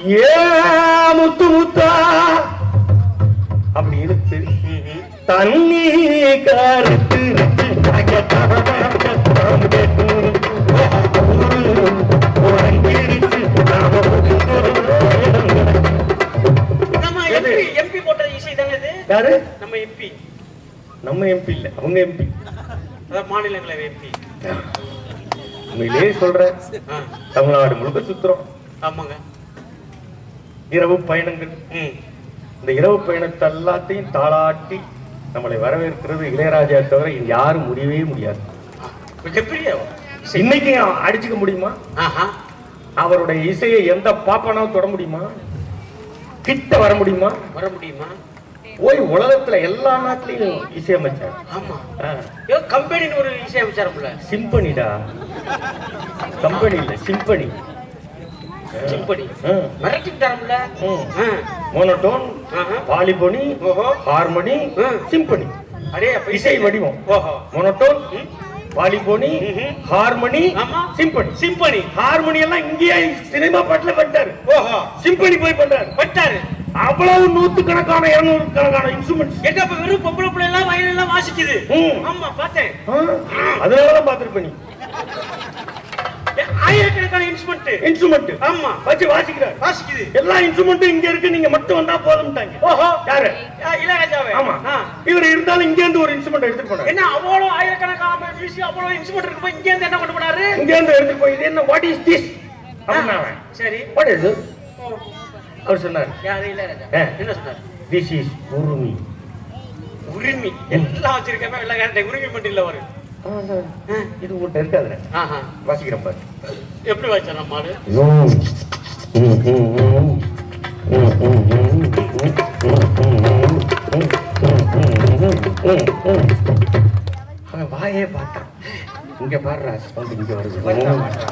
ஏ முத்து முத்தா அப்படி இழுத்து தண்ணி கருத்து நம்ம எது? எம்பி எம்பி போட்ட இசை தானே இது யாரு நம்ம எம்பி நம்ம எம்பி இல்ல அவங்க எம்பி அதான் மாநிலங்களவை எம்பி உண்மையிலேயே சொல்றேன் தமிழ்நாடு முழுக்க சுத்துறோம் ஆமாங்க இரவு பயணங்கள் ம் இந்த இரவு பயணத்தை எல்லாத்தையும் தாளாட்டி நம்மளை வரவேற்கிறது இளையராஜா தவிர இங்க யாரும் முடியவே முடியாது மிகப்பெரிய இசை. இன்னைக்கு அடிச்சுக்க முடியுமா ஆஹா அவருடைய இசையை எந்த பாப்பனாவும் தொட முடியுமா கிட்ட வர முடியுமா வர முடியுமா போய் உலகத்துல எல்லா நாட்டிலையும் இசையமைச்சார் ஆமா ஆ, ஏதோ கம்பெனின்னு ஒரு இசை அமைச்சாரம்ல சிம்பனிடா கம்பெனி இல்ல சிம்பனி சிம்பனி ஆ, மிரட்டிட்டாரம்ல ம். மோனோடோன் ஆஹா. பாலிபொனி ஓஹோ ஹார்மோனி ஆ. சிம்பனி அடே அப்ப இசை வடிவம் ஓஹோ மோனோடோன் ம். பாலிபோனி ம்ஹும். ஹார்மோனி ஆமா. சிம்பனி சிம்பனி ஹார்மோனி எல்லாம் இங்கேயே சினிமா பாட்டுல பண்ணிட்டாரு ஓஹோ சிம்பனி போய் பண்றாரு பட்டாரு அவ்வளவு நூத்து கணக்கான இருநூறு கணக்கான இன்ஸ்ட்ருமெண்ட்ஸ் எங்க அப்ப வெறும் பொம்பளை பிள்ளை எல்லாம் வயல் எல்லாம் வாசிக்குது ம். ஆமா பார்த்தேன் அதனாலதான் பாத்துருப்ப நீ ஏ, ஆயிரக்கணக்கான இன்ஸ்ட்ருமெண்ட் இன்ஸ்ட்ருமெண்ட் ஆமா வச்சு வாசிக்கிறார் வாசிக்குது எல்லா இன்ஸ்ட்ருமெண்ட்டும் இங்க இருக்கு நீங்க மட்டும் வந்தா போதும்ட்டாங்க ஓஹோ யாரு ஆ, இளையராஜாவே ஆமா ஆ. இவர் இருந்தாலும் இங்க இருந்து ஒரு இன்ஸ்ட்ருமெண்ட் எடுத்துட்டு போனாரு என்ன அவ்வளவு ஆயிரக்கணக்கான மியூசிக் அவ்வளவு இன்ஸ்ட்ருமெண்ட் இருக்கு போய் இங்க இருந்து என்ன கொண்டு போனாரு இங்க இருந்து எடுத்துட்டு போய் இது என்ன வாட் இஸ் திஸ் அப்படின்னா அவன் சரி வாட் இஸ் ஓ, அவர் சொன்னார் யாரு இளையராஜா ஆ. என்ன சொன்னாரு திஸ் இஸ் உருமி உரிமை எல்லாம் வச்சிருக்கேன் வெள்ளக்காரன் உரிமை மட்டும் இல்ல வரும் இது உங்கள்கிட்ட இருக்காதுல ஆஹா வாசிக்கிறேன் பாரு எப்படி வச்சா நம்ம ஆளு அவன் வாயே பார்த்தான் இங்க பாடுறா சவுண்ட் இங்க வருது வருதா மாட்டா?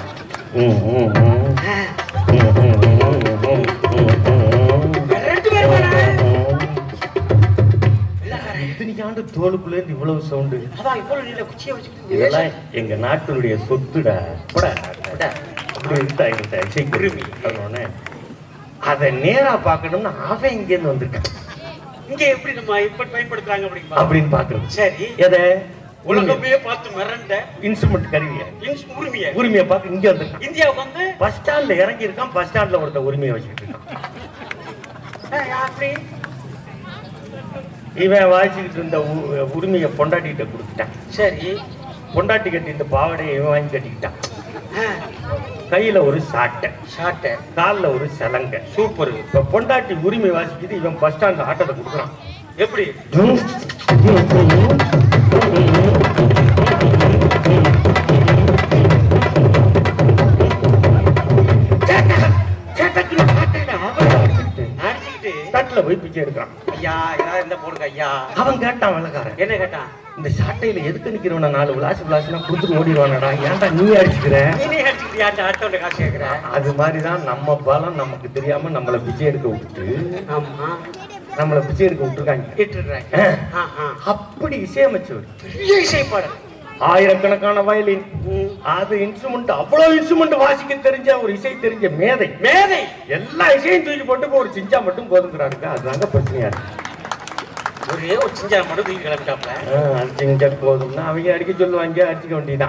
ரெண்டு பேரும் வேணா? வெள்ளைக்காரன். இத்தனைக்காண்டு தோலுக்குள்ள இருந்து இவ்வளவு சவுண்டு அதான் இவ்வளவு நீல குச்சியை வச்சுக்கிட்டு இதெல்லாம் எங்க நாட்டினுடைய சொத்துடா போடா, போடா. அப்படி இருந்தா இந்த இசைக்குருவி அதனால அதை நேரா பார்க்கணும்னு அவன் இங்க இருந்து வந்திருக்கான் இங்க எப்படி நம்ம இப்ப பயன்படுத்துறாங்க அப்படிங்களா அப்படின்னு பாக்குறது சரி எதை உலகமே பார்த்து மிரண்ட இன்ஸ்ட்ருமெண்ட் கருவிய இன்ஸ் உரிமையை உரிமையை பார்க்க இங்க வந்திருக்கான் இந்தியாவுக்கு வந்து பஸ் ஸ்டாண்ட்ல இறங்கி இருக்கான் பஸ் ஸ்டாண்ட்ல ஒருத்தன் உரிமையை வச்சுக்கிட்டு இருக்கான் ஆ, அப்படி இவன் வாசிக்கிட்டு இருந்த உ- உரிமையை பொண்டாட்டிகிட்ட கொடுத்துட்டான் சரி பொண்டாட்டி கட்டி இந்த பாவாடையை இவன் வாங்கி கட்டிக்கிட்டான் ஆ, கையில ஒரு சாட்டை ஷார்ட்டு கால்ல ஒரு சலங்கை சூப்பர் இப்ப பொண்டாட்டி உரிமை வாசிக்குது இவன் பஸ் ஸ்டாண்ட்ல ஆட்டத்தை கொடுக்குறான் எப்படி அடிச்சுக்கிட்டு தட்டுல போய் பிச்சை எடுக்கிறான் ஐயா ஏதாவது இருந்தா போடுங்க ஐயா அவன் கேட்டான் வெள்ளக்காரன் என்ன கேட்டான் இந்த சாட்டையில எதுக்கு நிக்கிறவன நாலு விளாசு விளாசுனா கொடுத்துட்டு ஓடிடுவானடா ஏன்டா நீ அடிச்சுக்கிற நீனே அடிச்சுக்கிட்டு யார்ட்ட அடுத்தவங்க காசு கேட்குற அது மாதிரிதான் நம்ம பலம் நமக்கு தெரியாம நம்மள பிச்சை எடுக்க விட்டுட்டு ஆமா நம்மள பிச்சை எடுக்க விட்டுருக்காங்க கேட்டுடுறாங்க ஆ. ஆ, ஆ. அப்படி இசையமைச்சவர் பெரிய இசைப்பாடல் ஆயிரக்கணக்கான வயலின் அது இன்ஸ்ட்ருமெண்ட் அவ்வளவு இன்ஸ்ட்ருமெண்ட் வாசிக்க தெரிஞ்ச ஒரு இசை தெரிஞ்ச மேதை மேதை எல்லா இசையும் தூக்கி போட்டு இப்ப ஒரு சிஞ்சா மட்டும் போதுங்கிறாருங்க அதுதாங்க பிரச்சனையா இருக்கு ஒரே ஒரு சிஞ்சா மட்டும் தூக்கி கிளம்பிட்டாப்ல ஆ, அது சிஞ்சா போதும்னா அவங்க அடிக்க சொல்லுவாங்க அடிச்சுக்க வேண்டியதான்